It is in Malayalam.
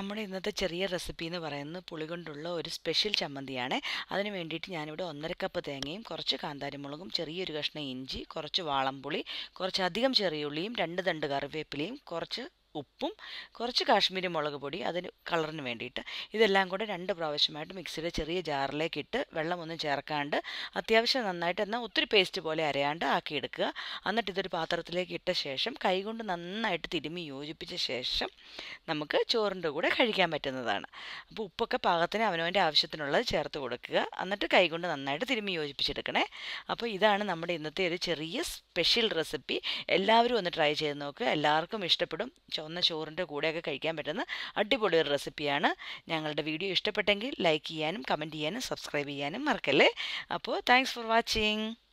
നമ്മുടെ ഇന്നത്തെ ചെറിയ റെസിപ്പി എന്ന് പറയുന്നത് പുളി കൊണ്ടുള്ള ഒരു സ്പെഷ്യൽ ചമ്മന്തിയാണ് അതിന് വേണ്ടിയിട്ട് ഞാനിവിടെ ഒന്നര കപ്പ് തേങ്ങയും കുറച്ച് കാന്താരിമുളകും ചെറിയൊരു കഷ്ണം ഇഞ്ചി കുറച്ച് വാളംപുളി കുറച്ചധികം ചെറിയ ഉള്ളിയും രണ്ട് തണ്ട് കറിവേപ്പിലയും കുറച്ച് ഉപ്പും കുറച്ച് കാശ്മീരി മുളക് പൊടി അതിന് കളറിന് വേണ്ടിയിട്ട് ഇതെല്ലാം കൂടെ രണ്ട് പ്രാവശ്യമായിട്ട് മിക്സിയുടെ ചെറിയ ജാറിലേക്ക് ഇട്ട് വെള്ളമൊന്നും ചേർക്കാണ്ട് അത്യാവശ്യം നന്നായിട്ട് എന്നാൽ ഒത്തിരി പേസ്റ്റ് പോലെ അരയാണ്ട് ആക്കിയെടുക്കുക എന്നിട്ട് ഇതൊരു പാത്രത്തിലേക്ക് ഇട്ട ശേഷം കൈകൊണ്ട് നന്നായിട്ട് തിരുമ്മി യോജിപ്പിച്ച ശേഷം നമുക്ക് ചോറിൻ്റെ കൂടെ കഴിക്കാൻ പറ്റുന്നതാണ് അപ്പോൾ ഉപ്പൊക്കെ പാകത്തിന് അവനവൻ്റെ ആവശ്യത്തിനുള്ളത് ചേർത്ത് കൊടുക്കുക എന്നിട്ട് കൈകൊണ്ട് നന്നായിട്ട് തിരുമ്മി യോജിപ്പിച്ചെടുക്കണേ അപ്പോൾ ഇതാണ് നമ്മുടെ ഇന്നത്തെ ഒരു ചെറിയ സ്പെഷ്യൽ റെസിപ്പി എല്ലാവരും ഒന്ന് ട്രൈ ചെയ്ത് നോക്കുക എല്ലാവർക്കും ഇഷ്ടപ്പെടും ചുവന്ന ചോറിൻ്റെ കൂടെയൊക്കെ കഴിക്കാൻ പറ്റുന്ന അടിപൊളി ഒരു റെസിപ്പിയാണ് ഞങ്ങളുടെ വീഡിയോ ഇഷ്ടപ്പെട്ടെങ്കിൽ ലൈക്ക് ചെയ്യാനും കമൻറ്റ് ചെയ്യാനും സബ്സ്ക്രൈബ് ചെയ്യാനും മറക്കല്ലേ അപ്പോൾ താങ്ക്സ് ഫോർ വാച്ചിങ്